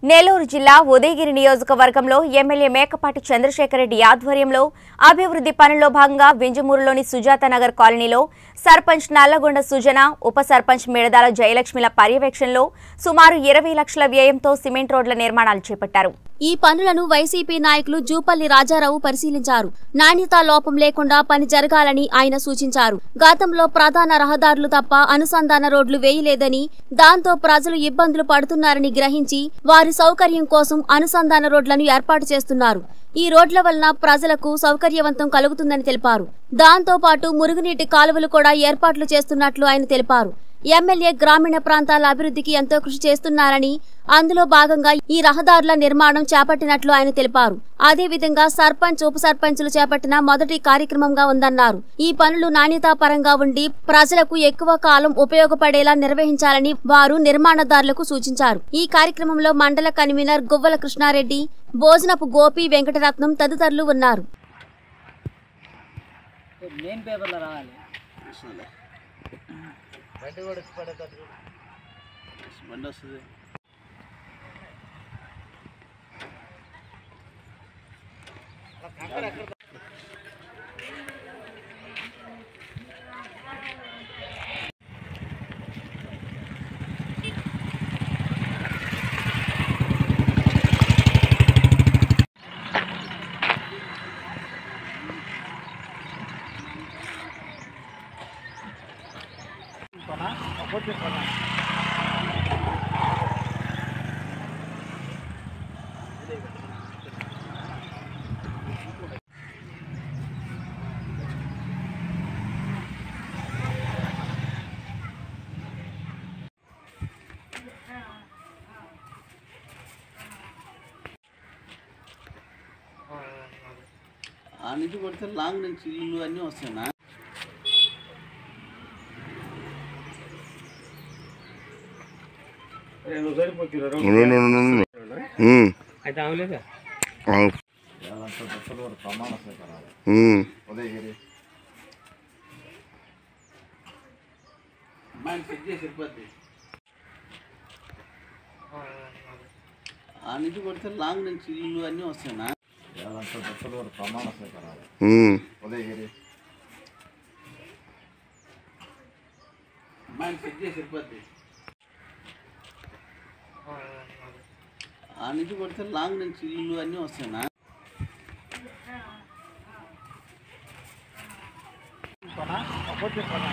నెల్లూరు జిల్లా ఉదయగిరి నియోజకవర్గంలో ఎమ్మెల్యే మేకపాటి చంద్రశేఖర్ రెడ్డి ఆధ్వర్యంలో అభివృద్ధి పనుల్లో భాగంగా వింజమూరులోని సుజాత నగర్ కాలనీలో సర్పంచ్ నల్లగొండ సుజన ఉప సర్పంచ్ మిడదాల జయలక్ష్మిల పర్యవేక్షణలో సుమారు ఇరవై లక్షల వ్యయంతో సిమెంట్ రోడ్ల నిర్మాణాలు చేపట్టారు ఈ పనులను వైసీపీ నాయకులు జూపల్లి రాజారావు పరిశీలించారు నాణ్యతా లోపం లేకుండా పని జరగాలని ఆయన సూచించారు గతంలో ప్రధాన రహదారులు తప్ప అనుసంధాన రోడ్లు వేయలేదని దాంతో ప్రజలు ఇబ్బందులు పడుతున్నారని గ్రహించి వారి సౌకర్యం కోసం అనుసంధాన రోడ్లను ఏర్పాటు చేస్తున్నారు ఈ రోడ్ల వలన ప్రజలకు సౌకర్యవంతం కలుగుతుందని తెలిపారు దాంతో పాటు మురుగునీటి కాలువలు కూడా ఏర్పాట్లు చేస్తున్నట్లు ఆయన తెలిపారు ఎమ్మెల్యే గ్రామీణ ప్రాంతాల అభివృద్ధికి ఎంతో కృషి చేస్తున్నారని అందులో భాగంగా ఈ రహదారుల నిర్మాణం చేపట్టినట్లు ఆయన తెలిపారు అదేవిధంగా సర్పంచ్ ఉప సర్పంచులు చేపట్టిన మొదటి కార్యక్రమంగా ఉందన్నారు ఈ పనులు నాణ్యతాపరంగా ఉండి ప్రజలకు ఎక్కువ కాలం ఉపయోగపడేలా నిర్వహించాలని వారు నిర్మాణదారులకు సూచించారు ఈ కార్యక్రమంలో మండల కన్వీనర్ గువ్వల కృష్ణారెడ్డి భోజనపు గోపి వెంకటరత్నం తదితరులు ఉన్నారు మెయిన్ పేపర్లో రావాలి బండి వస్తుంది ఆ నుంచి కొడితే లాంగ్ నుంచి ఇల్లు అన్నీ వస్తాయన్నా అయితే అవలేదా మైండ్ సెట్ చేసి వెళ్ళిపోద్ది ఆ నుంచి కొడితే లాంగ్ నుంచి ఇల్లు అన్నీ వస్తాయన్నా మైండ్ సెట్ చేసి వెళ్ళిపోద్ది ఆ నుంచి కొడితే లాంగ్ నుంచి ఇల్లు అన్నీ వస్తాయన్నా కొనా